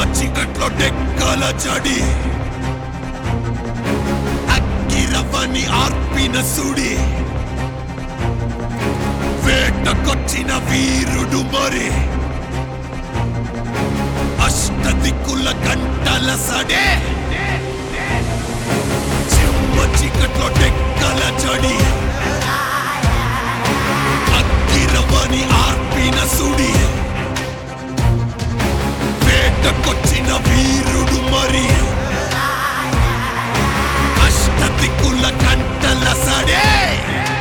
చీకట్లో డెక్కల చడి అగ్గిరవ్వని ఆర్పిన సుడి వేటకొచ్చిన వీరుడు మరి అష్ట దిక్కుల గంటల సడే చిమ్మ చీకట్లో డెక్కల చడి అగ్గిరవ్వని ఆర్పిన సుడి వేటకొచ్చిన వీరుడు మరి అష్ట దిక్కుల గంటల సడే